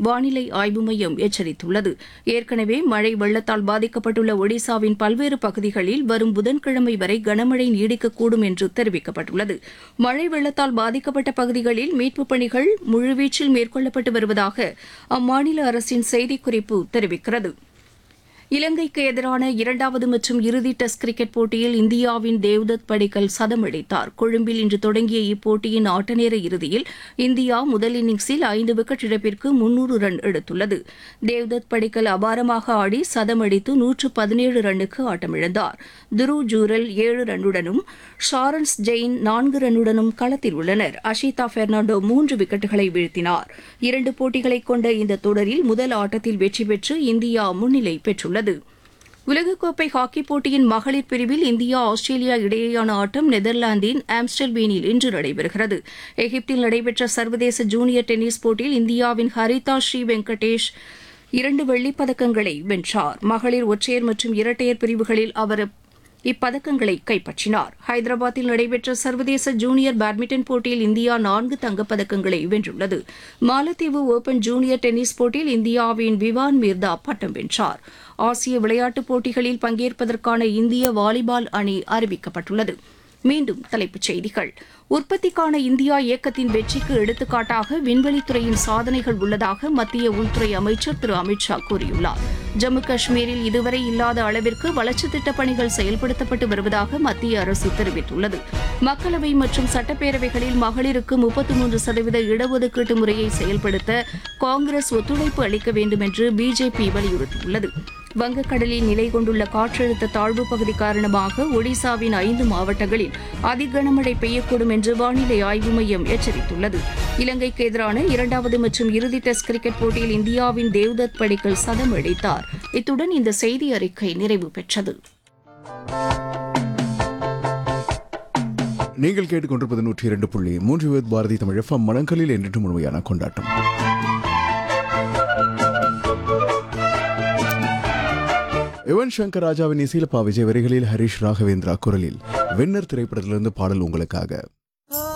வானிலை ஆய்வு மையம் எச்சரித்துள்ளது ஏற்கனவே மழை வெள்ளத்தால் பாதிக்கப்பட்டுள்ள ஒடிசாவின் பல்வேறு பகுதிகளில் வரும் புதன்கிழமை வரை கனமழை நீடிக்கக்கூடும் என்று தெரிவிக்கப்பட்டுள்ளது மழை வெள்ளத்தால் பாதிக்கப்பட்ட பகுதிகளில் மீட்புப் பணிகள் முழுவீச்சில் மேற்கொள்ளப்பட்டு வருவதாக அம்மாநில அரசின் செய்திக்குறிப்பு தெரிவிக்கிறது இலங்கைக்கு எதிரான இரண்டாவது மற்றும் இறுதி டெஸ்ட் கிரிக்கெட் போட்டியில் இந்தியாவின் தேவ்தத் படிக்கல் சதம் அடித்தார் கொழும்பில் இன்று தொடங்கிய இப்போட்டியின் ஆட்டநேர இறுதியில் இந்தியா முதல் இன்னிங்ஸில் ஐந்து விக்கெட் இழப்பிற்கு முன்னூறு ரன் எடுத்துள்ளது தேவ்தத் படிக்கல் அபாரமாக ஆடி சதம் அடித்து நூற்று பதினேழு ரன்னுக்கு ஆட்டமிழந்தார் துருவ் ஜூரல் ஏழு ரன்னுடனும் ஷாரன்ஸ் ஜெயின் நான்கு ரன்னுடனும் களத்தில் உள்ளனர் அஷிதா பெர்னாண்டோ மூன்று விக்கெட்டுகளை வீழ்த்தினார் இரண்டு போட்டிகளை கொண்ட இந்த தொடரில் முதல் ஆட்டத்தில் வெற்றி பெற்று இந்தியா முன்னிலை பெற்றுள்ளது உலகக்கோப்பை ஹாக்கிப் போட்டியின் மகளிர் பிரிவில் இந்தியா ஆஸ்திரேலியா இடையேயான ஆட்டம் நெதர்லாந்தின் ஆம்ஸ்டல்வீனில் இன்று நடைபெறுகிறது எகிப்தில் நடைபெற்ற சர்வதேச ஜூனியர் டென்னிஸ் போட்டியில் இந்தியாவின் ஹரிதா ஸ்ரீ வெங்கடேஷ் இரண்டு வெள்ளிப் பதக்கங்களை வென்றார் மகளிர் ஒற்றையர் மற்றும் இரட்டையர் பிரிவுகளில் அவர் இப்பதக்கங்களை கைப்பற்றினார் ஹைதராபாத்தில் நடைபெற்ற சர்வதேச ஜூனியர் பேட்மிண்டன் போட்டியில் இந்தியா நான்கு தங்கப்பதக்கங்களை வென்றுள்ளது மாலத்தீவு ஓபன் ஜூனியர் டென்னிஸ் போட்டியில் இந்தியாவின் விவான் மீர்தா பட்டம் வென்றார் ஆசிய விளையாட்டுப் போட்டிகளில் பங்கேற்பதற்கான இந்திய வாலிபால் அணி அறிவிக்கப்பட்டுள்ளது மீண்டும் தலைப்புச் செய்திகள் உற்பத்திக்கான இந்தியா இயக்கத்தின் வெற்றிக்கு எடுத்துக்காட்டாக விண்வெளித்துறையின் சாதனைகள் உள்ளதாக மத்திய உள்துறை அமைச்சர் திரு அமித்ஷா கூறியுள்ளார் ஜம்மு காஷ்மீரில் இதுவரை இல்லாத அளவிற்கு வளர்ச்சித் திட்டப் பணிகள் செயல்படுத்தப்பட்டு வருவதாக மத்திய அரசு தெரிவித்துள்ளது மக்களவை மற்றும் சட்டப்பேரவைகளில் மகளிருக்கு முப்பத்தி மூன்று சதவீத இடஒதுக்கீட்டு முறையை செயல்படுத்த காங்கிரஸ் ஒத்துழைப்பு அளிக்க வேண்டும் என்று பிஜேபி வலியுறுத்தியுள்ளது வங்கக்கடலில் நிலை கொண்டுள்ள காற்றழுத்த தாழ்வு பகுதி காரணமாக ஒடிசாவின் ஐந்து மாவட்டங்களில் அதிகனமழை பெய்யக்கூடும் என்று வானிலை ஆய்வு மையம் எச்சரித்துள்ளது இலங்கைக்கு எதிரான இரண்டாவது மற்றும் இறுதி டெஸ்ட் கிரிக்கெட் போட்டியில் இந்தியாவின் தேவ்தத் படிக்கல் சதம் அடித்தார் இத்துடன் இந்த செய்தி அறிக்கை நிறைவு பெற்றது நீங்கள் கேட்டுக்கொண்டிருப்பது நூற்றி இரண்டு புள்ளி மூன்று வித் பாரதி தமிழ் எஃப்எம் மணங்களில் என்றும் முழுமையான கொண்டாட்டம் யுவன் சங்கர் ராஜாவின் இசையிலப்பா விஜய் வரிகளில் ஹரிஷ் ராகவேந்திரா குரலில் வின்னர் திரைப்படத்திலிருந்து பாடல் உங்களுக்காக